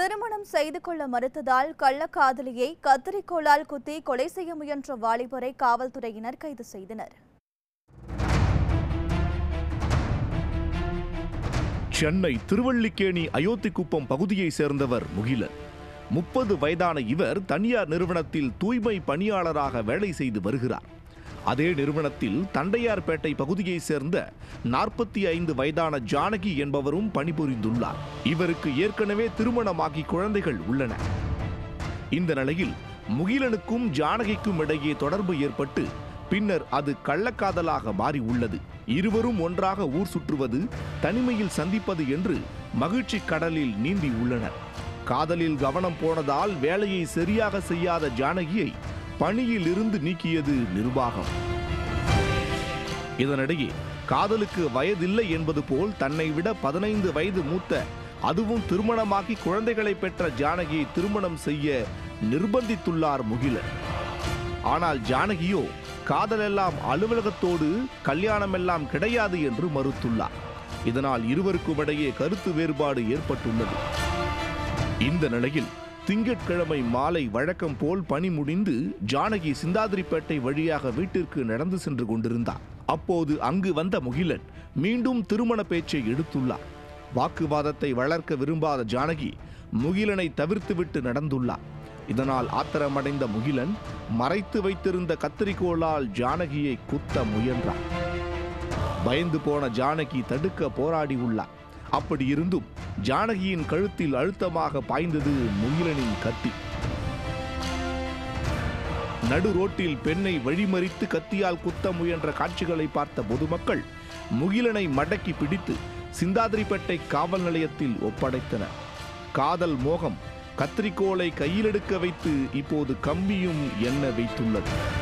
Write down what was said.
திருமணம் செய்து கொள்ள மறுத்ததால் கள்ளக்காதலியை கத்தரிக்கோளால் குத்தி கொலை செய்ய முயன்ற வாலிபரை காவல்துறையினர் கைது செய்தனர் சென்னை திருவல்லிக்கேணி அயோத்திக்குப்பம் பகுதியைச் சேர்ந்தவர் முகிலன் முப்பது வயதான இவர் தனியார் நிறுவனத்தில் தூய்மை பணியாளராக வேலை செய்து வருகிறார் அதே நிறுவனத்தில் தண்டையார்பேட்டை பகுதியைச் சேர்ந்த நாற்பத்தி ஐந்து வயதான ஜானகி என்பவரும் பணிபுரிந்துள்ளார் இவருக்கு ஏற்கனவே திருமணமாகி குழந்தைகள் உள்ளன இந்த நிலையில் முகிலனுக்கும் ஜானகிக்கும் இடையே தொடர்பு ஏற்பட்டு பின்னர் அது கள்ளக்காதலாக மாறி உள்ளது இருவரும் ஒன்றாக ஊர் சுற்றுவது தனிமையில் சந்திப்பது என்று மகிழ்ச்சி கடலில் நீந்தி உள்ளனர் காதலில் கவனம் போனதால் வேலையை சரியாக செய்யாத ஜானகியை பணியில் இருந்து நீக்கியது நிர்வாகம் இதனிடையே காதலுக்கு வயதில்லை என்பது போல் தன்னை விட பதினைந்து வயது மூத்த அதுவும் திருமணமாகி குழந்தைகளை பெற்ற ஜானகியை திருமணம் செய்ய நிர்பந்தித்துள்ளார் முகிலன் ஆனால் ஜானகியோ காதலெல்லாம் அலுவலகத்தோடு கல்யாணமெல்லாம் கிடையாது என்று மறுத்துள்ளார் இதனால் இருவருக்கும் இடையே கருத்து வேறுபாடு ஏற்பட்டுள்ளது இந்த நிலையில் திங்கட்கிழமை மாலை வழக்கம் போல் பணி முடிந்து ஜானகி சிந்தாதிரிப்பேட்டை வழியாக வீட்டிற்கு நடந்து சென்று கொண்டிருந்தார் அப்போது அங்கு வந்த முகிலன் மீண்டும் திருமண பேச்சை எடுத்துள்ளார் வாக்குவாதத்தை வளர்க்க விரும்பாத ஜானகி முகிலனை தவிர்த்துவிட்டு நடந்துள்ளார் இதனால் ஆத்திரமடைந்த முகிலன் மறைத்து வைத்திருந்த கத்தரிக்கோலால் ஜானகியை குத்த முயன்றார் பயந்து போன ஜானகி தடுக்க போராடி உள்ளார் அப்படி இருந்தும் ஜானகியின் கழுத்தில் அழுத்தமாக பாய்ந்தது முகிலனின் கத்தி நடு ரோட்டில் பெண்ணை வழிமறித்து கத்தியால் குத்த முயன்ற காட்சிகளை பார்த்த பொதுமக்கள் முகிலனை மடக்கி பிடித்து சிந்தாதிரிப்பேட்டை காவல் நிலையத்தில் ஒப்படைத்தனர் காதல் மோகம் கத்திரிக்கோலை கையிலெடுக்க வைத்து இப்போது கம்பியும் எண்ண வைத்துள்ளது